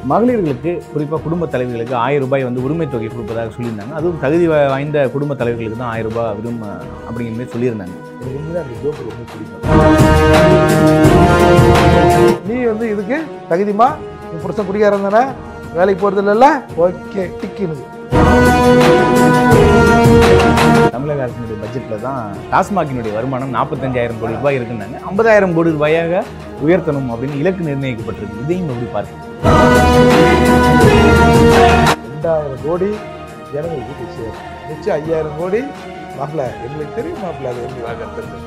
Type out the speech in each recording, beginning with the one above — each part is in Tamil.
மகளிர்களுக்கு குறிப்பாக குடும்ப தலைவிகளுக்கு ஆயிரம் ரூபாய் வந்து உரிமை தொகை கொடுப்பதாக சொல்லியிருந்தாங்க அதுவும் தகுதி வா- வாய்ந்த குடும்ப தலைவிகளுக்கு தான் ஆயிரம் ரூபாய் விடும் அப்படிங்கிற மாதிரி சொல்லியிருந்தாங்க எனக்கு உண்மையிலே அந்த ஜோக்கு ரொம்ப பிடிக்கும் நீ வந்து இதுக்கு தகுதிமா உன் புருஷன் குடிக்காரன் தானே வேலைக்கு போகிறது இல்லைல்ல ஓகே டிக்கினுக்கு தமிழக அரசினுடைய பட்ஜெட்டில் தான் டாஸ்மாகினுடைய வருமானம் நாற்பத்தஞ்சாயிரம் கோடி ரூபாய் இருக்குன்னாங்க ஐம்பதாயிரம் கோடி ரூபாயாக உயர்த்தணும் அப்படின்னு இலக்கு நிர்ணயிக்கப்பட்டிருக்கு இதையும் எப்படி பார்க்கணும் ரெண்டாயிரம் கோடி ஜனங்களுக்கு போய் சேரும் மிச்சம் ஐயாயிரம் கோடி மாப்பிள்ள எங்களுக்கு தெரியும் மாப்பிள்ள அது எப்படி வாங்குறது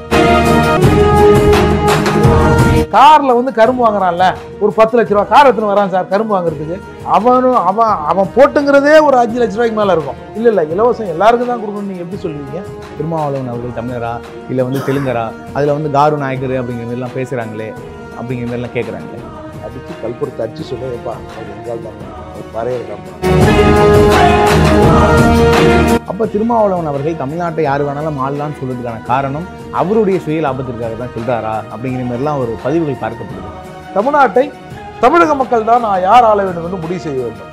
கார்ல வந்து கரும்பு வாங்குறான்ல ஒரு பத்து லட்ச ரூபா கார் எடுத்துன்னு வரான் சார் கரும்பு வாங்குறதுக்கு அவனும் அவன் அவன் போட்டுங்கிறதே ஒரு அஞ்சு லட்ச ரூபாய்க்கு மேல இருக்கும் இல்ல இல்ல இலவசம் எல்லாருக்கும் தான் கொடுக்கணும் நீங்க எப்படி சொல்லுவீங்க திருமாவளவன் அவர்கள் தமிழரா இல்லை வந்து தெலுங்கரா அதில் வந்து காரு நாயக்கர் அப்படிங்கிற மாதிரிலாம் பேசுகிறாங்களே அப்படிங்கிற மாதிரிலாம் கேட்குறாங்களே அடிச்சு கல்புரத்தை அடிச்சு சொல்லுப்பா அவர் எங்கால் தான் அவர் பறையிருக்காப்பா அப்போ திருமாவளவன் அவர்கள் தமிழ்நாட்டை யார் வேணாலும் ஆளலாம்னு சொல்றதுக்கான காரணம் அவருடைய சுய லாபத்திற்காக தான் சொல்றாரா அப்படிங்கிற மாதிரிலாம் ஒரு பதிவுகள் பார்க்கப்படுது தமிழ்நாட்டை தமிழக மக்கள் தான் நான் யார் ஆள வேண்டும் என்று முடிவு செய்ய வேண்டும்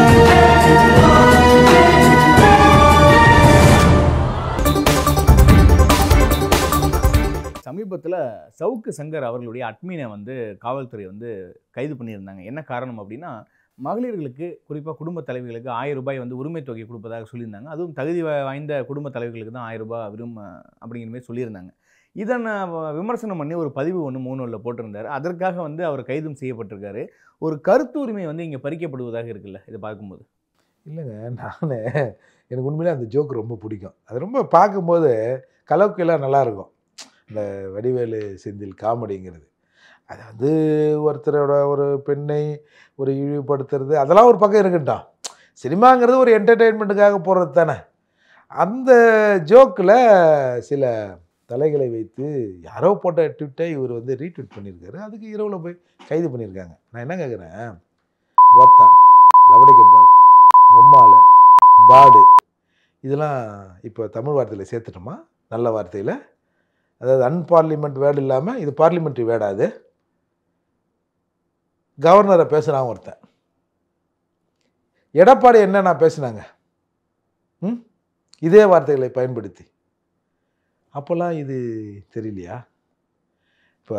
சமீபத்தில் சவுக்கு சங்கர் அவர்களுடைய அட்மினை வந்து காவல்துறை வந்து கைது பண்ணியிருந்தாங்க என்ன காரணம் அப்படின்னா மகளிர்களுக்கு குறிப்பாக குடும்ப தலைவிகளுக்கு ஆயிரம் ரூபாய் வந்து உரிமை தொகை கொடுப்பதாக சொல்லியிருந்தாங்க அதுவும் தகுதி வா- வாய்ந்த குடும்ப தலைவிகளுக்கு தான் ஆயிரம் ரூபாய் விரும் அப்படிங்கிற மாதிரி சொல்லியிருந்தாங்க இதை நான் வ- விமர்சனம் பண்ணி ஒரு பதிவு ஒன்று மூணுல போட்டிருந்தாரு அதற்காக வந்து அவர் கைதும் செய்யப்பட்டிருக்காரு ஒரு கருத்து உரிமை வந்து இங்கே பறிக்கப்படுவதாக இருக்குல்ல இதை பார்க்கும்போது இல்லைங்க நான் எனக்கு உண்மையிலே அந்த ஜோக் ரொம்ப பிடிக்கும் அது ரொம்ப பார்க்கும்போது கலவுக்கெல்லாம் நல்லா இருக்கும் இந்த வடிவேலு செந்தில் காமெடிங்கிறது அது வந்து ஒருத்தரோட ஒரு பெண்ணை ஒரு இழிவுபடுத்துறது அதெல்லாம் ஒரு பக்கம் இருக்கட்டும் சினிமாங்கிறது ஒரு என்டர்டெயின்மெண்ட்டுக்காக போடுறது தானே அந்த ஜோக்கில் சில தலைகளை வைத்து யாரோ போட்ட ட்விட்டை இவர் வந்து ரீட்வீட் பண்ணியிருக்காரு அதுக்கு இரவில் போய் கைது பண்ணியிருக்காங்க நான் என்ன கேட்குறேன் ஓத்தா லவடிக்கம்பால் மொம்மால பாடு இதெல்லாம் இப்போ தமிழ் வார்த்தையில் சேர்த்துட்டோமா நல்ல வார்த்தையில் அதாவது அன்பார்லிமெண்ட் வேர்டு இல்லாமல் இது பார்லிமெண்ட்ரி வேர்டா அது கவர்னரை பேசுகிறான் ஒருத்தன் எடப்பாடி என்னென்ன பேசுனாங்க ம் இதே வார்த்தைகளை பயன்படுத்தி அப்போல்லாம் இது தெரியலையா இப்போ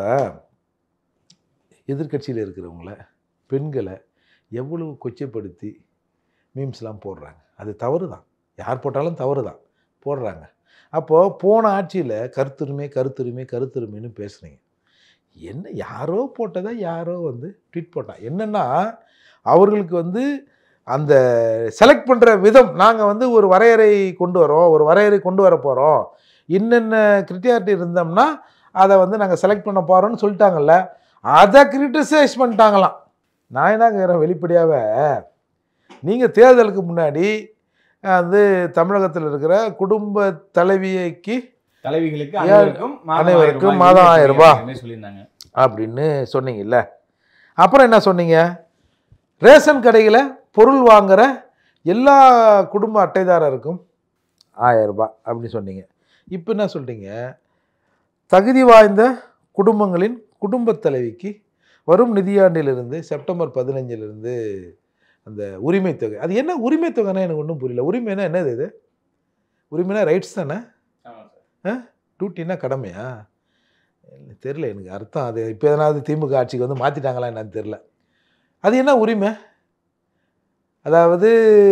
எதிர்க்கட்சியில் இருக்கிறவங்கள பெண்களை எவ்வளவு கொச்சைப்படுத்தி மீம்ஸ்லாம் போடுறாங்க அது தவறு தான் யார் போட்டாலும் தவறு தான் போடுறாங்க அப்போது போன ஆட்சியில் கருத்துரிமை கருத்துரிமை கருத்துரிமைன்னு பேசுனீங்க என்ன யாரோ போட்டதை யாரோ வந்து ட்வீட் போட்டான் என்னென்னா அவர்களுக்கு வந்து அந்த செலக்ட் பண்ணுற விதம் நாங்கள் வந்து ஒரு வரையறை கொண்டு வரோம் ஒரு வரையறை கொண்டு வர போகிறோம் இன்னென்ன கிரிட்டியாரிட்டி இருந்தோம்னா அதை வந்து நாங்கள் செலக்ட் பண்ண போகிறோம்னு சொல்லிட்டாங்கல்ல அதை கிரிட்டிசைஸ் பண்ணிட்டாங்களாம் நான் என்ன கேட்குறேன் வெளிப்படையாகவே நீங்கள் தேர்தலுக்கு முன்னாடி வந்து தமிழகத்தில் இருக்கிற குடும்ப தலைவியைக்கு தலைவிகளுக்கு ஏன் அனைவருக்கும் மாதம் அனைவருக்கும் ஆயிரம் மாதம் ஆயிரம் ரூபாய். அப்படிங்கிற மாதிரி சொல்லியிருந்தாங்க அப்படின்னு சொன்னீங்கல்ல அப்புறம் என்ன சொன்னீங்க ரேஷன் கடையில் பொருள் வாங்குற எல்லா குடும்ப அட்டைதாரருக்கும் ஆயிரம் ரூபாய் அப்படின்னு சொன்னீங்க இப்போ என்ன சொல்கிறீங்க தகுதி வாய்ந்த குடும்பங்களின் குடும்பத் தலைவிக்கு வரும் நிதியாண்டிலிருந்து செப்டம்பர் பதினஞ்சிலிருந்து அந்த உரிமை தொகை அது என்ன உரிமை தொகைன்னா எனக்கு ஒன்றும் புரியல உரிமைனா என்னது இது உரிமைனா ரைட்ஸ் தானே டியூட்டின்னா கடமையா இல்லை தெரில எனக்கு அர்த்தம் அது இப்போ எதனாவது திமுக ஆட்சிக்கு வந்து மாற்றிட்டாங்களா என்னன்னு தெரில அது என்ன உரிமை அதாவது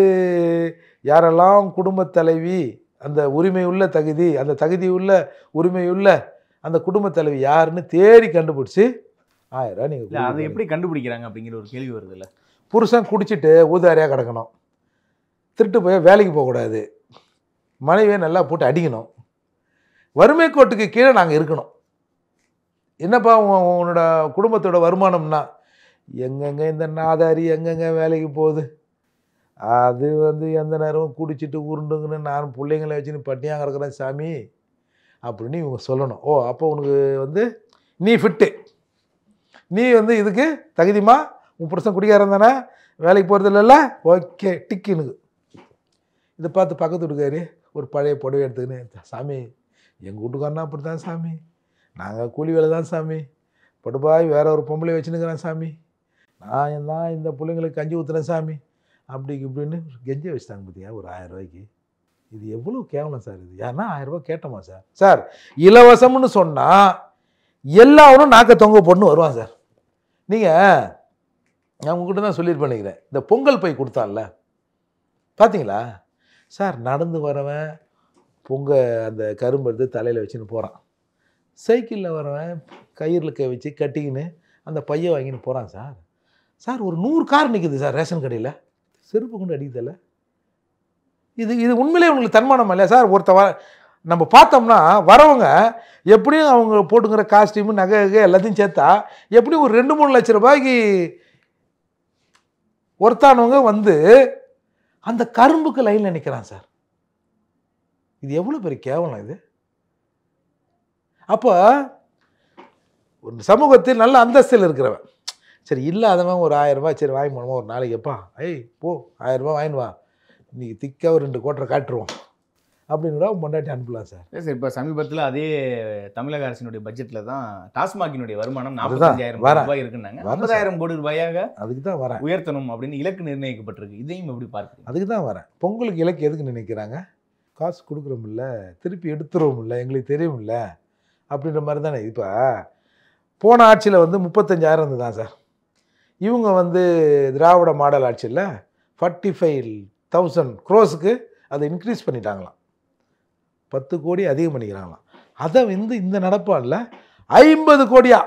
யாரெல்லாம் குடும்பத் தலைவி அந்த உரிமை உள்ள தகுதி அந்த தகுதி உள்ள உரிமை உள்ள அந்த குடும்பத் தலைவி யாருன்னு தேடி கண்டுபிடிச்சி ஆயிரம் இல்ல அதை நீங்கள் எப்படி கண்டுபிடிக்கிறாங்க அப்படிங்கிற ஒரு கேள்வி வருது இல்ல புருஷன் குடிச்சிட்டு ஊதாரியாக கிடக்கணும் திருட்டு போய் வேலைக்கு போகக்கூடாது மனைவியை நல்லா போட்டு அடிக்கணும் வறுமை கோட்டுக்கு கீழே நாங்கள் இருக்கணும் என்னப்பா உன் உன்னோட குடும்பத்தோட வருமானம்னா எங்கெங்க இந்த நாதாரி எங்கெங்க வேலைக்கு போகுது அது வந்து எந்த நேரமும் குடிச்சிட்டு உருண்டுங்கன்னு நான் பிள்ளைங்களை வச்சுன்னு பட்டியாக கிடக்குறேன் சாமி அப்படின்னு இவங்க சொல்லணும் ஓ அப்போ உனக்கு வந்து நீ ஃபிட்டு நீ வந்து இதுக்கு தகுதிமா உன் புருஷன் குடிக்காரன் தானே வேலைக்கு போகிறது இல்லைல்ல ஓகே டிக்கினுக்கு இதை பார்த்து பக்கத்து வீட்டுக்காரு ஒரு பழைய புடவை எடுத்துக்கின்னு சாமி எங்கள் வீட்டுக்காரனா அப்படி தான் சாமி நாங்கள் கூலி வேலை தான் சாமி படுபாய் வேற ஒரு பொம்பளை வச்சுன்னுக்கிறேன் சாமி நான் தான் இந்த பிள்ளைங்களுக்கு கஞ்சி ஊற்றுறேன் சாமி அப்படி இப்படின்னு கெஞ்ச வச்சுட்டாங்க பார்த்தியா ஒரு ஆயிரம் ரூபாய்க்கு இது எவ்வளோ கேவலம் சார் இது யாருன்னா ஆயிரம் ரூபாய் கேட்டோமா சார் சார் இலவசம்னு சொன்னால் எல்லாரும் நாக்க தொங்க போட்டுன்னு வருவான் சார் நீங்கள் நான் உங்ககிட்ட தான் சொல்லியிருப்பேன் நினைக்கிறேன் இந்த பொங்கல் பை கொடுத்தான்ல பார்த்தீங்களா சார் நடந்து வரவன் பொங்க அந்த கரும்பு எடுத்து தலையில் வச்சுன்னு போகிறான் சைக்கிளில் வரவன் கயிறில் கை வச்சு கட்டிக்கின்னு அந்த பையை வாங்கின்னு போகிறான் சார் சார் ஒரு நூறு கார் நிற்குது சார் ரேஷன் கடையில் செருப்பு கொண்டு அடிக்குதில்ல இது இது உண்மையிலே உங்களுக்கு தன்மானம் இல்லையா சார் ஒருத்த வர நம்ம பார்த்தோம்னா வரவங்க எப்படியும் அவங்க போட்டுக்கிற காஸ்டியூமு நகை நகை எல்லாத்தையும் சேர்த்தா எப்படியும் ஒரு ரெண்டு மூணு லட்ச ரூபாய்க்கு ஒருத்தானவங்க வந்து அந்த கரும்புக்கு லைனில் நிற்கிறான் சார் இது எவ்வளோ பெரிய கேவலம் இது அப்போ ஒரு சமூகத்தில் நல்ல அந்தஸ்தில் இருக்கிறவன் சரி இல்லாதவன் ஒரு ஆயிரம் ரூபாய் சரி வாங்கி போனோமா ஒரு நாளைக்கு எப்பா ஐய் போ ஆயிரம் ரூபாய் வாங்கிட்டு வா இன்னைக்கு திக்காக ஒரு ரெண்டு கோட்டரை காட்டுருவோம் அப்படின்னு கூட பொண்டாட்டி அனுப்பலாம் சார் சார் இப்போ சமீபத்தில் அதே தமிழக அரசினுடைய பட்ஜெட்டில் தான் டாஸ்மாகினுடைய வருமானம் அதுதான், நாற்பத்தஞ்சாயிரம் வரேன். ரூபாய் இருக்குன்னாங்க வரேன் சார். ஐம்பதாயிரம் கோடி ரூபாயாக அதுக்கு தான் வரேன் உயர்த்தணும் அப்படின்னு இலக்கு நிர்ணயிக்கப்பட்டிருக்கு இதையும் எப்படி பார்க்குறீங்க அதுக்கு தான் வரேன் பொங்கலுக்கு இலக்கு எதுக்கு நினைக்கிறாங்க காசு கொடுக்குறோமில்ல திருப்பி எடுத்துருவோம்ல எங்களுக்கு தெரியும்ல அப்படின்ற மாதிரி தானே இப்போ போன ஆட்சியில் வந்து முப்பத்தஞ்சாயிரம் இருந்து தான் சார் இவங்க வந்து திராவிட மாடல் ஆட்சியில் ஃபார்ட்டி ஃபைவ் தௌசண்ட் க்ரோஸுக்கு அதை இன்க்ரீஸ் பண்ணிட்டாங்களாம் பத்து கோடி அதிகம் பண்ணிக்கிறாங்களாம் அதை வந்து இந்த நடப்பாடில் ஐம்பது கோடியா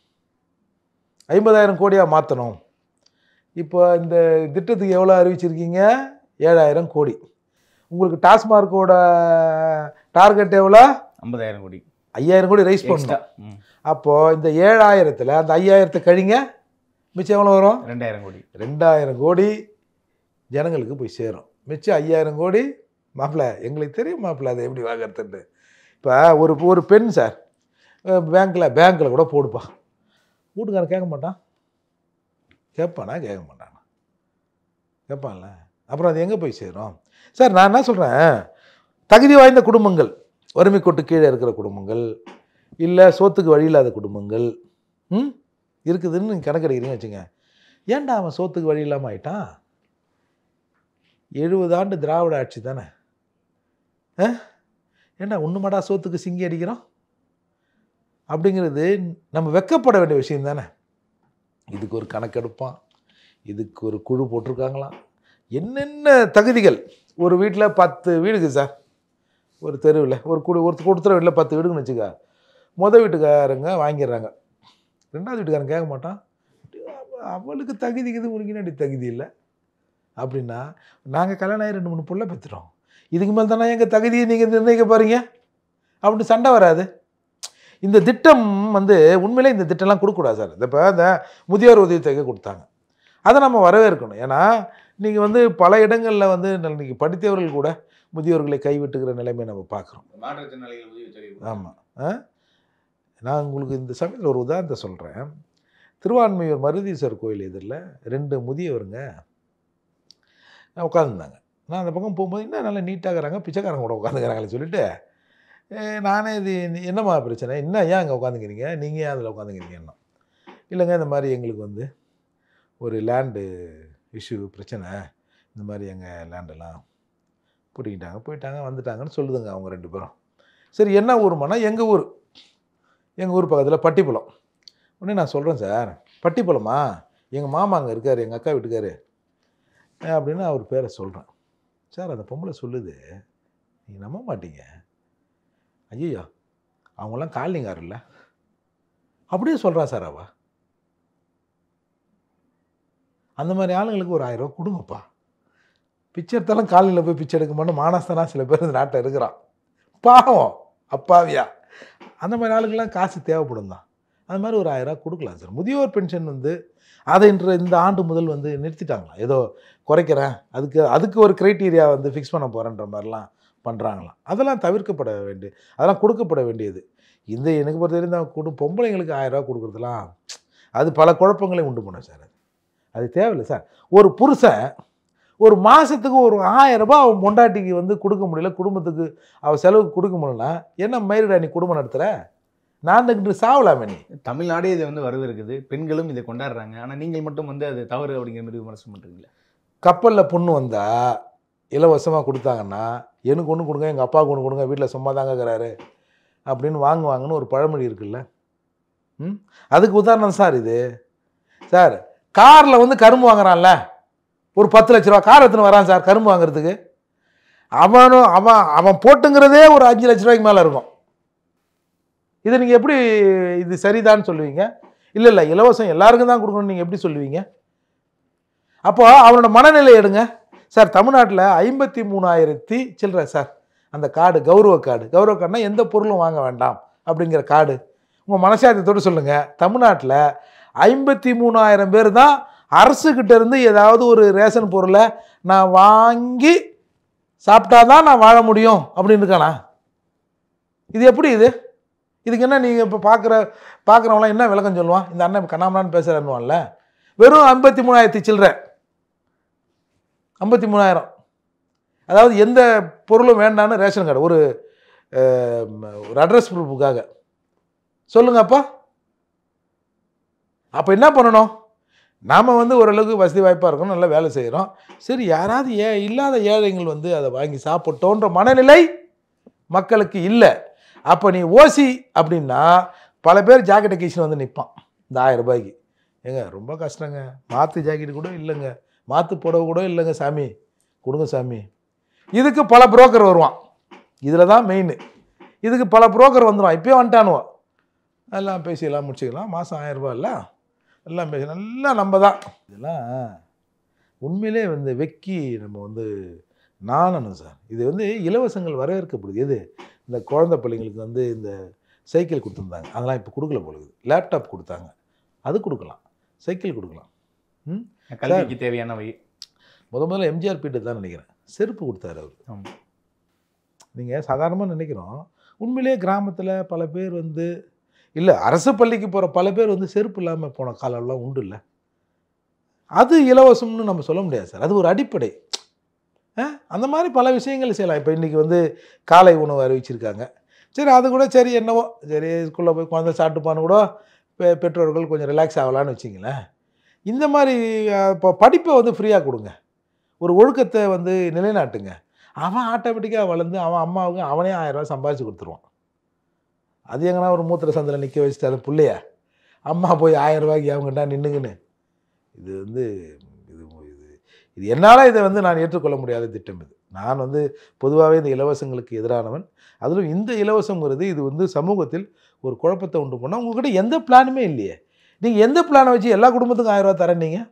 ஐம்பதாயிரம் கோடியா மாற்றணும் இப்போ இந்த திட்டத்துக்கு எவ்வளோ அறிவிச்சிருக்கீங்க ஏழாயிரம் கோடி உங்களுக்கு டாஸ்மார்க்கோட டார்கெட் எவ்வளோ ஐம்பதாயிரம் கோடி ஐயாயிரம் கோடி ரைஸ் எக்ஸ்ட்ரா பண்ணணும் அப்போது இந்த ஏழாயிரத்தில் அந்த ஐயாயிரத்தை கழிங்க மிச்சம் எவ்வளோ வரும் ரெண்டாயிரம் கோடி ரெண்டாயிரம் கோடி ஜனங்களுக்கு போய் சேரும் மிச்சம் ஐயாயிரம் கோடி மாப்பிள்ளை எங்களுக்கு தெரியும் மாப்பிள்ளை அதை எப்படி வாங்குறதுன்னு இப்போ ஒரு ஒரு பெண் சார் பேங்க்கில் பேங்க்கில் கூட போடுப்பா வீட்டுக்காரன் கேட்க மாட்டான் கேட்பானா கேட்க மாட்டானா கேட்பான்ல அப்புறம் அது எங்கே போய் சேரும் சார் நான் என்ன சொல்கிறேன் தகுதி வாய்ந்த குடும்பங்கள் வறுமை கொட்டு கீழே இருக்கிற குடும்பங்கள் இல்லை சோத்துக்கு வழி இல்லாத குடும்பங்கள் ம் இருக்குதுன்னு நீங்கள் கணக்கெடுக்கிறீங்கன்னு வச்சுங்க ஏன்டா அவன் சோத்துக்கு வழி இல்லாமல் ஆயிட்டான் எழுபது ஆண்டு திராவிட ஆட்சி தானே ஆ ஏன்டா ஒன்றுமாடா சோத்துக்கு சிங்கி அடிக்கிறோம் அப்படிங்கிறது நம்ம வெக்கப்பட வேண்டிய விஷயம் தானே இதுக்கு ஒரு கணக்கெடுப்பான் இதுக்கு ஒரு குழு போட்டிருக்காங்களாம் என்னென்ன தகுதிகள் ஒரு வீட்டில் பத்து வீடுக்கு சார் ஒரு தெருவில் ஒரு குடு ஒரு கொடுத்துற வீட்டில் பத்து வீடுன்னு வச்சுக்க முத வீட்டுக்காரங்க வாங்கிடுறாங்க ரெண்டாவது வீட்டுக்காரன் கேட்க மாட்டான் அவ- அவளுக்கு தகுதி இது உனக்கு தகுதி இல்லை அப்படின்னா நாங்கள் கல்யாணம் ஆகி ரெண்டு மூணு புள்ள பெற்றுட்டோம் இதுக்கு மேல் தானே எங்கள் தகுதியை நீங்கள் நிர்ணயிக்க போகிறீங்க அப்படின்னு சண்டை வராது இந்த திட்டம் வந்து உண்மையிலே இந்த திட்டம்லாம் கொடுக்கக்கூடாது சார் இப்போ இந்த முதியோர் உதவித்தொகை கொடுத்தாங்க அதை நம்ம வரவேற்கணும் ஏன்னா நீங்கள் வந்து பல இடங்களில் வந்து இன்னைக்கு படித்தவர்கள் கூட முதியோர்களை கைவிட்டுக்கிற நிலைமையை நம்ம பார்க்குறோம் மாற்றுத்திறனாளிகள் உதவி தொகை ஆமாம் ஆ நான் உங்களுக்கு இந்த சமயத்தில் ஒரு உதாரணத்தை சொல்கிறேன் திருவான்மையூர் மருதீஸ்வரர் கோயில் எதிரில் ரெண்டு முதியவருங்க உட்காந்துருந்தாங்க நான் அந்த பக்கம் போகும்போது என்ன நல்லா நீட்டாகிறாங்க பிச்சைக்காரங்க கூட உட்காந்துக்கிறாங்கன்னு சொல்லிட்டு "ஏ, நானே இது நீ- என்னம்மா பிரச்சனை என்ன ஏன் அங்கே உட்காந்துக்கிறீங்க நீங்கள் ஏன் அதில் உட்காந்துக்கிறீங்கன்னா இல்லைங்க இந்த மாதிரி எங்களுக்கு வந்து ஒரு லேண்டு இஷ்யூ பிரச்சனை இந்த மாதிரி எங்கள் லேண்டெல்லாம் பிடிக்கிட்டாங்க போயிட்டாங்க வந்துட்டாங்கன்னு சொல்லுதுங்க அவங்க ரெண்டு பேரும் சரி என்ன ஊருமானா எங்கள் ஊர் எங்கள் ஊர் பக்கத்தில் பட்டிப்புலம் உடனே நான் சொல்கிறேன் சார் பட்டிப்புலமா எங்கள் மாமா அங்கே இருக்கார் எங்கள் அக்கா வீட்டுக்காரு அஹ் அப்படின்னு அவர் பேரை சொல்கிறேன் சார் அந்த பொம்பளை சொல்லுது நீங்கள் நம்ப மாட்டீங்க ஐயோ அவங்களாம் காலனிங்கார் இல்லை அப்படியே சொல்கிறா சார் அவ அந்த மாதிரி ஆளுங்களுக்கு ஒரு ஆயிரம் ரூபா கொடுங்கப்பா பிச்சை எடுத்தாலும் காலனியில் போய் பிச்சை எடுக்க மாட்டோம் மானஸ்தனா சில பேர் இந்த நாட்டில் இருக்கிறான் பாவம் அப்பாவியா அந்த மாதிரி ஆளுக்கெல்லாம் காசு தேவைப்படும் தான் அந்த மாதிரி ஒரு ஆயிரம் ரூபா கொடுக்கலாம் சார் முதியோர் பென்ஷன் வந்து அதை இன்று இந்த ஆண்டு முதல் வந்து நிறுத்திட்டாங்களாம் ஏதோ குறைக்கிறேன் அதுக்கு அதுக்கு ஒரு க்ரைட்டீரியா வந்து ஃபிக்ஸ் பண்ண போகிறேன்ற மாதிரிலாம் பண்ணுறாங்களாம் அதெல்லாம் தவிர்க்கப்பட வேண்டிய அதெல்லாம் கொடுக்கப்பட வேண்டியது இந்த எனக்கு பொறுத்த வரைக்கும் இந்த குடு பொம்பளைங்களுக்கு ஆயிரம் ரூபா கொடுக்குறதுலாம் அது பல குழப்பங்களை உண்டு பண்ணும் சார் அது அது தேவையில்லை சார் ஒரு புருஷன் ஒரு மாதத்துக்கு ஒரு ஆயிரம் ரூபாய் அவன் பொண்டாட்டிக்கு வந்து கொடுக்க முடியல குடும்பத்துக்கு அவள் செலவுக்கு கொடுக்க முடியலனா என்ன மயிருடா நீ குடும்பம் நடத்துகிற நான் இன்று சாவலாமே நீ தமிழ்நாடே இதை வந்து வரவேற்குது பெண்களும் இதை கொண்டாடுறாங்க ஆனா நீங்கள் மட்டும் வந்து அது தவறு அப்படிங்கிற மாதிரி விமர்சனம் பண்றீங்களா கப்பலில் பொண்ணு வந்தால் இலவசமாக கொடுத்தாங்கன்னா எனக்கு ஒன்று கொடுங்க எங்கள் அப்பாவுக்கு ஒன்று கொடுங்க வீட்டில் சும்மா தாங்க இருக்கிறாரு அப்படின்னு வாங்குவாங்கன்னு ஒரு பழமொழி இருக்குல்ல ம் அதுக்கு உதாரணம் சார் இது சார் காரில் வந்து கரும்பு வாங்குறான்ல ஒரு பத்து லட்ச ரூபா கார் எடுத்துன்னு வரான் சார் கரும்பு வாங்குறதுக்கு அவனும் அவன் அவன் போட்டுங்கிறதே ஒரு அஞ்சு லட்ச ரூபாய்க்கு மேலே இருக்கும் இதை நீங்கள் எப்படி இது சரிதான்னு சொல்லுவீங்க இல்லை இல்லை இலவசம் எல்லாருக்கும் தான் கொடுக்கணும்னு நீங்கள் எப்படி சொல்லுவீங்க அப்போ அவனோட மனநிலை எடுங்க சார் தமிழ்நாட்டில் ஐம்பத்தி மூணாயிரத்தி சில்லற சார் அந்த கார்டு கௌரவ கார்டு கௌரவ கார்டுனா எந்த பொருளும் வாங்க வேண்டாம் அப்படிங்கிற கார்டு உங்கள் மனசாட்சியத்தோடு சொல்லுங்கள் தமிழ்நாட்டில் ஐம்பத்தி மூணாயிரம் பேர் தான் அரசுக்கிட்ட இருந்து ஏதாவது ஒரு ரேஷன் பொருளை நான் வாங்கி சாப்பிட்டாதான் நான் வாழ முடியும் அப்படின்னு இருக்கானா இது எப்படி இது இதுக்கு என்ன நீங்கள் இப்போ பார்க்குற பார்க்குறவங்களாம் என்ன விளக்கம் சொல்லுவான் இந்த அண்ணன் கண்ணாமண்ணான்னு பேசுகிறேன்னுவான்ல வெறும் ஐம்பத்தி மூணாயிரத்தி சில்லற ஐம்பத்தி மூணாயிரம் அதாவது எந்த பொருளும் வேண்டான்னு ரேஷன் கார்டு ஒரு அஹ், ஒரு அட்ரஸ் ப்ரூஃபுக்காக சொல்லுங்க அப்பா அப்போ என்ன பண்ணணும் நாம் வந்து ஓரளவுக்கு வசதி வாய்ப்பாக இருக்கணும் நல்லா வேலை செய்கிறோம் சரி யாராவது ஏ இல்லாத ஏழைகள் வந்து அதை வாங்கி சாப்பிட்டோன்ற மனநிலை மக்களுக்கு இல்லை அப்போ நீ ஓசி அப்படின்னா பல பேர் ஜாக்கெட் கீஷன் வந்து நிற்பான் இந்த ஆயிரம் ரூபாய்க்கு ஏங்க ரொம்ப கஷ்டங்க மாற்று ஜாக்கெட் கூட இல்லைங்க மாற்று புடவை கூட இல்லைங்க சாமி கொடுங்க சாமி இதுக்கு பல புரோக்கர் வருவான் இதில் தான் மெயின் இதுக்கு பல புரோக்கர் வந்துடுவான் இப்போயே வந்துட்டானுவோம் எல்லாம் பேசி எல்லாம் முடிச்சுக்கலாம் மாதம் ஆயிரம் ரூபாய் இல்லை எல்லாம் பேசி நல்லா நம்ம தான் இதெல்லாம் உண்மையிலே வந்து வெக்கி நம்ம வந்து நாணணும் சார் இது வந்து இலவசங்கள் வரவேற்கப்படுது எது இந்த குழந்தை பிள்ளைங்களுக்கு வந்து இந்த சைக்கிள் கொடுத்துருந்தாங்க அதெல்லாம் இப்போ கொடுக்கல போலுது லேப்டாப் கொடுத்தாங்க அது கொடுக்கலாம் சைக்கிள் கொடுக்கலாம் ம் கல்விக்கு தேவையானவை முத முதல்ல எம்ஜிஆர் பீட்டை தான் நினைக்கிறேன் செருப்பு கொடுத்தாரு அவர் ஆமா. நீங்கள் சாதாரணமாக நினைக்கிறோம் உண்மையிலேயே கிராமத்தில் பல பேர் வந்து இல்லை அரசு பள்ளிக்கு போகிற பல பேர் வந்து செருப்பு இல்லாமல் போன காலம்லாம் உண்டு இல்லை அது இலவசம்னு நம்ம சொல்ல முடியாது சார் அது ஒரு அடிப்படை ஆ, அந்த மாதிரி பல விஷயங்கள் செய்யலாம் இப்போ இன்றைக்கி வந்து காலை உணவு அறிவிச்சிருக்காங்க சரி அது கூட சரி என்னவோ சரி ஸ்கூலில் போய் குழந்தை சாப்பிட்டுப்பான்னு கூட பெ- பெற்றோர்கள் கொஞ்சம் ரிலாக்ஸ் ஆகலான்னு வச்சிங்களேன் இந்த மாதிரி அஹ், இப்போ படிப்பை வந்து ஃப்ரீயாக கொடுங்க ஒரு ஒழுக்கத்தை வந்து நிலைநாட்டுங்க அவன் ஆட்டோமேட்டிக்காக வளர்ந்து அவன் அம்மாவுக்கு அவனே ஆயிரம் ரூபாய் சம்பாதிச்சு கொடுத்துருவான் அது எங்கன்னா ஒரு மூத்திர சந்தில் நிற்க வச்சுட்டு அது பிள்ளைய அம்மா போய் ஆயிரம் ரூபாய்க்கு அவங்ககிட்ட நின்றுங்கன்னு இது வந்து இது இது இது என்னால் இதை வந்து நான் ஏற்றுக்கொள்ள முடியாத திட்டம் இது நான் வந்து பொதுவாகவே இந்த இலவசங்களுக்கு எதிரானவன் அதிலும் இந்த இலவசங்கிறது இது வந்து சமூகத்தில் ஒரு குழப்பத்தை உண்டு பண்ணால் உங்ககிட்ட எந்த பிளானுமே இல்லையே நீங்கள் எந்த பிளானை வச்சு எல்லா குடும்பத்துக்கும் ஆயிரம் ரூபாய் தரேன் நீங்கள்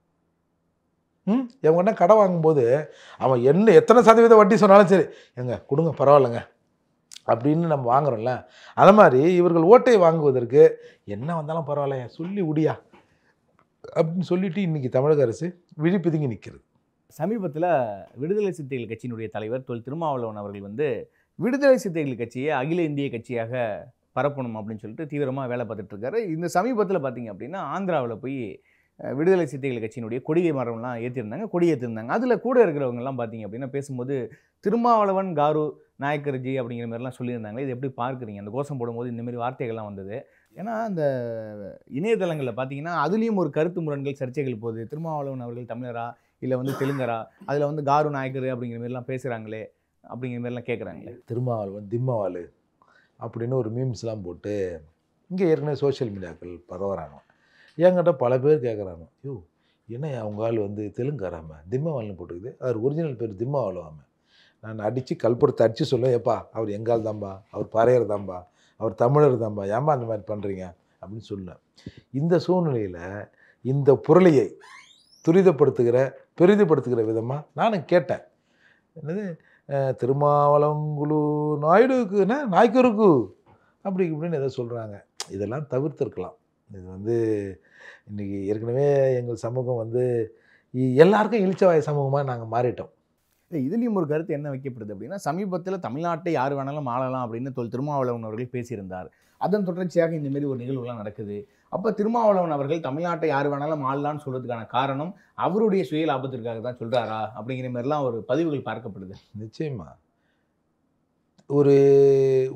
ம் இவங்ககிட்ட கடை வாங்கும்போது அவன் என்ன எத்தனை சதவீத வட்டி சொன்னாலும் சரி எங்க கொடுங்க பரவாயில்லைங்க அப்படின்னு நம்ம வாங்குறோம்ல அது மாதிரி இவர்கள் ஓட்டை வாங்குவதற்கு என்ன வந்தாலும் பரவாயில்லையா சொல்லி உடியா அப்படின்னு சொல்லிட்டு இன்னைக்கு தமிழக அரசு விழிப்புதுங்கி நிற்கிறது சமீபத்தில் விடுதலை சிறுத்தைகள் கட்சியினுடைய தலைவர் தொல் திருமாவளவன் அவர்கள் வந்து விடுதலை சிறுத்தைகள் கட்சியை அகில இந்திய கட்சியாக பரப்பணும் அப்படின்னு சொல்லிட்டு தீவிரமாக வேலை பார்த்துட்டு இருக்காரு இந்த சமீபத்தில் பார்த்தீங்க அப்படின்னா ஆந்திராவில் போய் அஹ், விடுதலை சிறுத்தைகள் கட்சியினுடைய கொடிகை மரம்லாம் ஏற்றிருந்தாங்க கொடி ஏற்றிருந்தாங்க அதில் கூட இருக்கிறவங்கலாம் பார்த்தீங்க அப்படின்னா பேசும்போது திருமாவளவன் காரு நாயக்கர்ஜி அப்படிங்கிற மாதிரிலாம் சொல்லியிருந்தாங்க இது எப்படி பார்க்குறீங்க அந்த கோஷம் போடும்போது இந்த மாதிரி வார்த்தைகள்லாம் வந்தது ஏன்னா அந்த இணையதளங்களில் பார்த்தீங்கன்னா அதுலேயும் ஒரு கருத்து முரண்கள் சர்ச்சைகள் போகுது திருமாவளவன் அவர்கள் தமிழரா இல்லை வந்து தெலுங்கரா அதில் வந்து காரு நாயக்கர் அப்படிங்கிற மாதிரிலாம் பேசுகிறாங்களே அப்படிங்கிற மாதிரிலாம் கேட்குறாங்களே திருமாவளவன் திம்மவாள் அப்படின்னு ஒரு மீம்ஸ்லாம் போட்டு இங்கே ஏற்கனவே சோஷியல் மீடியாக்கள் பரவுறாங்க என்கிட்ட பல பேர் கேட்குறாங்க யோ என்ன அவங்க ஆள் வந்து தெலுங்காராம திம்மவாள்னு போட்டுக்குது அவர் ஒரிஜினல் பேர் திம்மவாளுவாம நான் அடித்து கல்புரத்தை அடித்து சொல்லுவேன் ஏப்பா அவர் எங்கால் தான்பா அவர் பறையர் தான்பா அவர் தமிழர் தான்பா ஏம்மா அந்த மாதிரி பண்ணுறீங்க அப்படின்னு சொன்னேன் இந்த சூழ்நிலையில் இந்த புரளியை துரிதப்படுத்துகிற பெரிதுபடுத்துகிற விதமாக நானும் கேட்டேன் என்னது அஹ், திருமாவளங்குழு நாயுடுக்கு என்ன நாய்க்கருக்கு அப்படி இப்படின்னு ஏதோ சொல்கிறாங்க இதெல்லாம் தவிர்த்திருக்கலாம் இது வந்து இன்றைக்கி ஏற்கனவே எங்கள் சமூகம் வந்து இ- எல்லாருக்கும் இழிச்சவாய சமூகமாக நாங்கள் மாறிட்டோம் இல்லை இதுலேயும் ஒரு கருத்து என்ன வைக்கப்படுது அப்படின்னா சமீபத்தில் தமிழ்நாட்டை யார் வேணாலும் ஆளலாம் அப்படின்னு தொல் திருமாவளவன் அவர்கள் பேசியிருந்தார் அதன் தொடர்ச்சியாக இந்த மாதிரி ஒரு நிகழ்வுலாம் நடக்குது அப்போ திருமாவளவன் அவர்கள் தமிழ்நாட்டை யார் வேணாலும் ஆளலாம்னு சொல்றதுக்கான காரணம் அவருடைய சுய லாபத்திற்காக தான் சொல்றாரா அப்படிங்கிற மாதிரிலாம் ஒரு பதிவுகள் பார்க்கப்படுது நிச்சயமா ஒரு ஒரு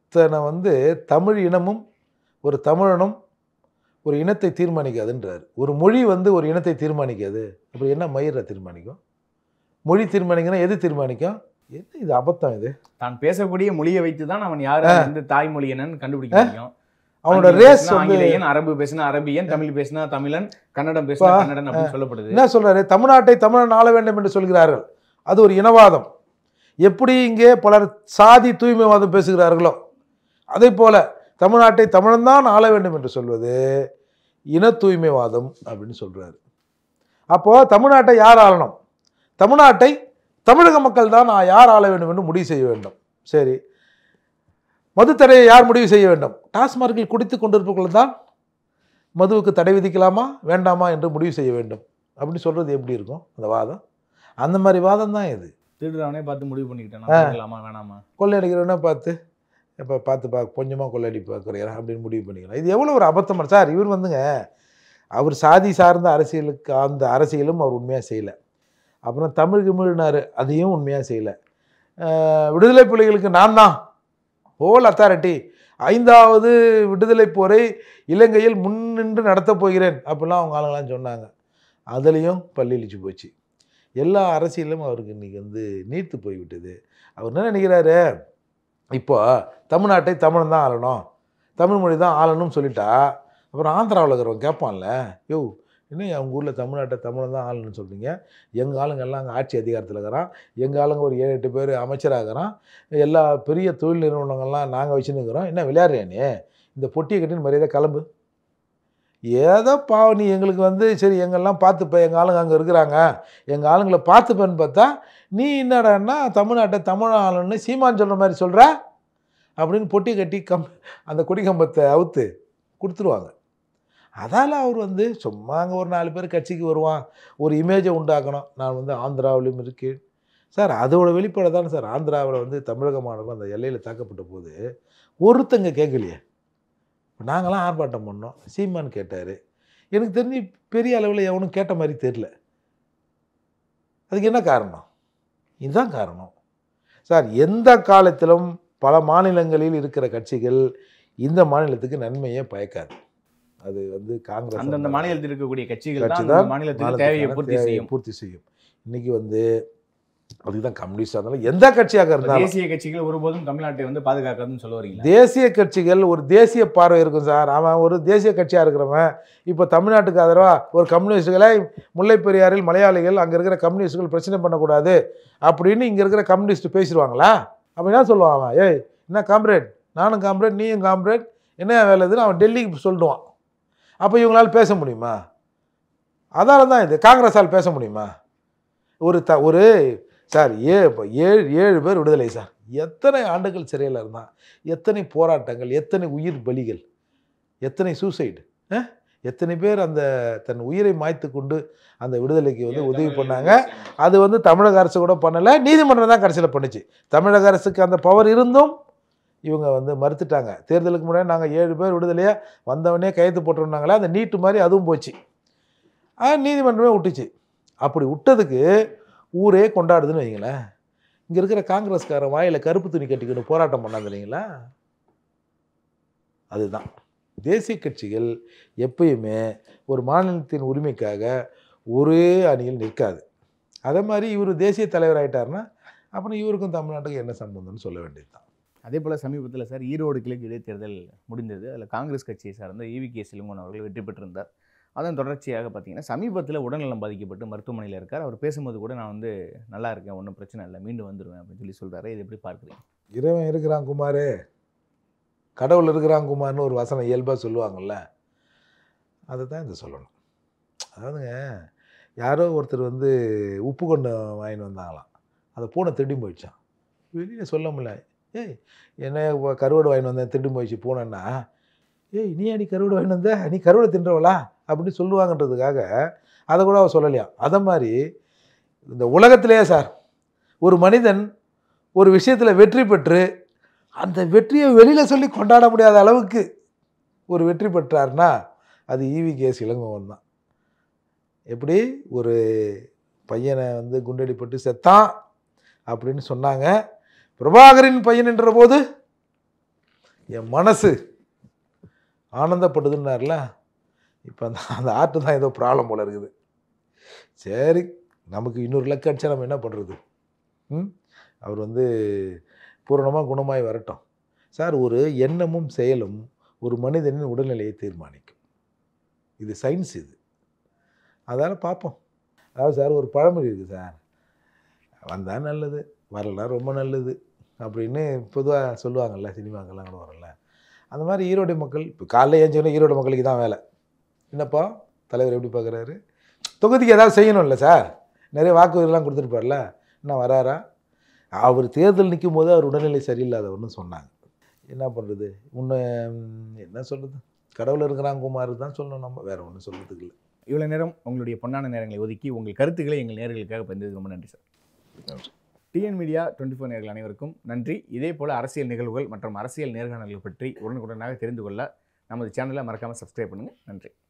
ஒருத்தனை வந்து தமிழ் இனமும் ஒரு தமிழனும் ஒரு இனத்தை தீர்மானிக்காதுன்றார் ஒரு மொழி வந்து ஒரு இனத்தை தீர்மானிக்காது அப்படி என்ன மயிரை தீர்மானிக்கும் மொழி தீர்மானிக்கணும் எது தீர்மானிக்கும் என்ன இது அபத்தம் இது தான் பேசக்கூடிய மொழியை வைத்து தான் அவன் யாரு எந்த தாய்மொழி என்னன்னு கண்டுபிடிக்க முடியும் அவனோட ஆங்கிலம் ரேஸ் பேசினா வந்து ஆங்கிலேயன் அரபு பேசினா அரபியன் தமிழ் பேசினா தமிழன் கன்னடம் பேசினா பா, கன்னடன் அப்படின்னு சொல்லப்படுது என்ன சொல்றாரு தமிழ்நாட்டை தமிழன் ஆள வேண்டும் என்று சொல்கிறார்கள் அது ஒரு இனவாதம் எப்படி இங்கே பலர் சாதி தூய்மைவாதம் பேசுகிறார்களோ அதே போல தமிழ்நாட்டை தமிழன்தான் ஆள வேண்டும் என்று சொல்வது இன தூய்மைவாதம் அப்படின்னு சொல்றாரு அப்போ தமிழ்நாட்டை யார் ஆளணும் தமிழ்நாட்டை தமிழக மக்கள் தான் நான் யார் ஆள வேண்டும் என்று முடிவு செய்ய வேண்டும் சரி மதுத்தடையை யார் முடிவு செய்ய வேண்டும் டாஸ்மார்க்கில் குடித்து கொண்டிருப்பவர்கள் தான் மதுவுக்கு தடை விதிக்கலாமா வேண்டாமா என்று முடிவு செய்ய வேண்டும் அப்படின்னு சொல்றது எப்படி இருக்கும் அந்த வாதம் அந்த மாதிரி வாதம் தான் இது திருடுறவனே பார்த்து முடிவு பண்ணிக்கிட்டேன் பண்ணலாமா வேணாமா கொள்ளையடிக்கிறவனா பார்த்து இப்போ பார்த்து பா கொஞ்சமாக கொள்ளையடி பார்க்குறேன் அப்படின்னு முடிவு பண்ணிக்கலாம் இது எவ்வளோ ஒரு அபத்தம் சார் இவர் வந்துங்க அவர் சாதி சார்ந்த அரசியலுக்கு அந்த அரசியலும் அவர் உண்மையாக செய்யலை அப்புறம் தமிழ் கிமிழ்னாரு அதையும் உண்மையாக செய்யலை விடுதலை புலிகளுக்கு நான் தான் ஹோல் அத்தாரிட்டி ஐந்தாவது விடுதலை போரை இலங்கையில் முன்னின்று நடத்தப் போகிறேன் அப்படிலாம் அவங்க ஆளுங்களாம் சொன்னாங்க அதுலேயும் பள்ளி இழிச்சு போச்சு எல்லா அரசியலும் அவருக்கு இன்றைக்கி வந்து நீர்த்து போய்விட்டது அவர் என்ன நினைக்கிறாரு இப்போ தமிழ்நாட்டை தமிழன் தான் ஆளணும் தமிழ் மொழி தான் ஆளணும்னு சொல்லிட்டா அப்புறம் ஆந்திராவில் இருக்கிறவங்க கேட்பான்ல யோ இன்னும் அவங்க ஊரில் தமிழ்நாட்டை தமிழன் தான் ஆளணும்னு சொல்கிறீங்க எங்கள் ஆளுங்க எல்லாம் அங்கே ஆட்சி அதிகாரத்தில் இருக்கிறான் எங்கள் ஆளுங்க ஒரு ஏழு எட்டு பேர் அமைச்சராகிறான் எல்லா பெரிய தொழில் நிறுவனங்கள்லாம் நாங்கள் வச்சுன்னு இருக்கிறோம் என்ன விளையாடுறியா நீ இந்த பொட்டியை கட்டின்னு மரியாதை கிளம்பு ஏதோ பாவம் நீ எங்களுக்கு வந்து சரி எங்கெல்லாம் பார்த்துப்ப எங்கள் ஆளுங்க அங்கே இருக்கிறாங்க எங்கள் ஆளுங்களை பார்த்துப்பேன்னு பார்த்தா நீ என்னடான்னா தமிழ்நாட்டை தமிழ் ஆளுன்னு சீமான் சொல்கிற மாதிரி சொல்கிற அப்படின்னு பொட்டி கட்டி கம் அந்த கொடி கம்பத்தை அவுத்து கொடுத்துருவாங்க அதால் அவர் வந்து சும்மா அங்கே ஒரு நாலு பேர் கட்சிக்கு வருவான் ஒரு இமேஜை உண்டாக்கணும் நான் வந்து ஆந்திராவிலும் இருக்கேன் சார் அதோட வெளிப்பாடு தானே சார் ஆந்திராவில் வந்து தமிழக மாநிலம் அந்த எல்லையில் தாக்கப்பட்ட போது ஒருத்தங்க கேட்கலையே இப்போ நாங்களாம் ஆர்ப்பாட்டம் பண்ணோம் சீமான் கேட்டார் எனக்கு தெரிஞ்சு பெரிய அளவில் எவனும் கேட்ட மாதிரி தெரில அதுக்கு என்ன காரணம் இதுதான் காரணம் சார் எந்த காலத்திலும் பல மாநிலங்களில் இருக்கிற கட்சிகள் இந்த மாநிலத்துக்கு நன்மையே பயக்காது அது வந்து காங்கிரஸ் அந்தந்த மாநிலத்தில் இருக்கக்கூடிய கட்சிகள் தான் கட்சி அந்த தான் மாநிலத்துக்கு தேவையை பூர்த்தி தேவையை செய்யும் பூர்த்தி செய்யும் இன்னைக்கு வந்து அதுக்கு தான் கம்யூனிஸ்டாக இருந்தாலும் எந்த கட்சியாக இப்ப இருந்தாலும் தேசிய கட்சிகள் ஒருபோதும் தமிழ்நாட்டை வந்து பாதுகாக்காதுன்னு சொல்ல வரீங்களா தேசிய கட்சிகள் ஒரு தேசிய பார்வை இருக்கும் சார் அவன் ஒரு தேசிய கட்சியாக இருக்கிறவன் இப்போ தமிழ்நாட்டுக்கு ஆதரவா ஒரு கம்யூனிஸ்டுகளை முல்லை பெரியாறில் மலையாளிகள் அங்கே இருக்கிற கம்யூனிஸ்டுகள் பிரச்சனை பண்ணக்கூடாது அப்படின்னு இங்கே இருக்கிற கம்யூனிஸ்ட் பேசிடுவாங்களா அப்போ என்ன சொல்லுவான் அவன் ஏய் என்ன காம்ரேட் நானும் காம்ரேட் நீயும் காம்ரேட் என்ன வேலை இதுன்னு அவன் டெல்லிக்கு சொல்லிடுவான் அப்போ இவங்களால பேச முடியுமா அதால தான் இது காங்கிரஸால் பேச முடியுமா ஒரு த ஒரு சார் ஏ இப்போ ஏழு ஏழு பேர் விடுதலை சார் எத்தனை ஆண்டுகள் சிறையில் இருந்தான் எத்தனை போராட்டங்கள் எத்தனை உயிர் பலிகள் எத்தனை சூசைடு எத்தனை பேர் அந்த தன் உயிரை மாய்த்து கொண்டு அந்த விடுதலைக்கு வந்து உதவி பண்ணாங்க அது வந்து தமிழக அரசு கூட பண்ணலை நீதிமன்றம் தான் கடைசியில் பண்ணுச்சு தமிழக அரசுக்கு அந்த பவர் இருந்தும் இவங்க வந்து மறுத்துட்டாங்க தேர்தலுக்கு முன்னாடி நாங்கள் ஏழு பேர் விடுதலையாக வந்தவனே கையெழுத்து போட்டிருந்தாங்களே அந்த நீட்டு மாதிரி அதுவும் போச்சு ஆ, நீதிமன்றமே விட்டுச்சு அப்படி விட்டதுக்கு ஊரே கொண்டாடுதுன்னு வைங்களேன் இங்கே இருக்கிற காங்கிரஸ்காரன் வாயில் கருப்பு துணி கட்டிக்கிட்டு போராட்டம் பண்ணாங்க இல்லைங்களா அதுதான் தேசிய கட்சிகள் எப்பயுமே ஒரு மாநிலத்தின் உரிமைக்காக ஒரே அணியில் நிற்காது அதே மாதிரி இவர் தேசிய தலைவர் ஆயிட்டாருன்னா அப்புறம் இவருக்கும் தமிழ்நாட்டுக்கு என்ன சம்பந்தம்னு சொல்ல வேண்டியது தான் அதே போல் சமீபத்தில் சார் ஈரோடு கிழக்கு இடைத்தேர்தல் முடிந்தது அதில் காங்கிரஸ் கட்சியை சார்ந்த ஈவி கே சிலுங்கன் அவர்கள் வெற்றி பெற்றிருந்தார் அதன் தொடர்ச்சியாக பார்த்தீங்கன்னா சமீபத்தில் உடல்நலம் பாதிக்கப்பட்டு மருத்துவமனையில் இருக்கார் அவர் பேசும்போது கூட நான் வந்து நல்லா இருக்கேன் ஒன்றும் பிரச்சனை இல்லை மீண்டும் வந்துடுவேன் அப்படின்னு சொல்லி சொல்கிறாரு இது எப்படி பார்க்குறீங்க இறைவன் இருக்கிறான் குமாரே கடவுள் இருக்கிறான் குமார்னு ஒரு வசனம் இயல்பாக சொல்லுவாங்கள்ல அதை தான் இந்த சொல்லணும் அதாவதுங்க யாரோ ஒருத்தர் வந்து உப்பு கொண்டு வாங்கிட்டு வந்தாங்களாம் அதை பூனை திருடி போயிடுச்சான் வெளியில் சொல்ல முடியல ஏய் என்ன வ- கருவாடு வாங்கிட்டு வந்தேன் திருடி போயிடுச்சு பூனைன்னா ஏய் நீ அடி கருவாடு வாங்கிட்டு வந்த நீ கருவாடு தின்றவளா அப்படின்னு சொல்லுவாங்கன்றதுக்காக அதை கூட அவ சொல்லலையா அதை மாதிரி இந்த உலகத்திலேயே சார் ஒரு மனிதன் ஒரு விஷயத்தில் வெற்றி பெற்று அந்த வெற்றியை வெளியில் சொல்லி கொண்டாட முடியாத அளவுக்கு ஒரு வெற்றி பெற்றார்னா அது ஈவி கேஸ் இளங்கோவன் தான் எப்படி ஒரு பையனை வந்து குண்டடிப்பட்டு செத்தான் அப்படின்னு சொன்னாங்க பிரபாகரின் பையன் என்ற போது என் மனசு ஆனந்தப்படுதுன்னார்ல இப்போ அந்த அந்த ஆர்ட்டு தான் ஏதோ ப்ராப்ளம் போல இருக்குது சரி நமக்கு இன்னொரு லக்கு அடிச்சா நம்ம என்ன பண்ணுறது ம் அவர் வந்து பூரணமாக குணமாய் வரட்டும் சார் ஒரு எண்ணமும் செயலும் ஒரு மனிதனின் உடல்நிலையை தீர்மானிக்கும் இது சயின்ஸ் இது அதால் பார்ப்போம் அதாவது சார் ஒரு பழமொழி இருக்குது சார் வந்தால் நல்லது வரலாம் ரொம்ப நல்லது அப்படின்னு பொதுவாக சொல்லுவாங்கல்ல சினிமாக்கெல்லாம் கூட வரல அந்த மாதிரி ஈரோடு மக்கள் இப்போ காலைல ஏஞ்சோடனே ஈரோடு மக்களுக்கு தான் வேலை என்னப்பா தலைவர் எப்படி பார்க்குறாரு தொகுதிக்கு ஏதாவது செய்யணும்ல சார் நிறைய வாக்குறுதிலாம் கொடுத்துருப்பார்ல என்ன வராரா அவர் தேர்தல் நிற்கும் போது அவர் உடல்நிலை சரியில்லாதவர்னு சொன்னாங்க என்ன பண்ணுறது முன்ன ம், என்ன சொல்கிறது கடவுள் இருக்கிறான் குமார் தான் சொல்லணும் நம்ம வேறு ஒன்றும் சொல்கிறதுக்கு இல்லை இவ்வளோ நேரம் உங்களுடைய பொன்னான நேரங்களை ஒதுக்கி உங்கள் கருத்துக்களை எங்கள் நேர்களுக்காக பகிர்ந்தது ரொம்ப நன்றி sir TN media twenty four நேர்கள் அனைவருக்கும் நன்றி இதே போல் அரசியல் நிகழ்வுகள் மற்றும் அரசியல் நேர்காணல்கள் பற்றி உடனுக்குடனாக தெரிந்து கொள்ள நமது சேனலை மறக்காமல் சப்ஸ்கிரைப் பண்ணுங்கள் நன்றி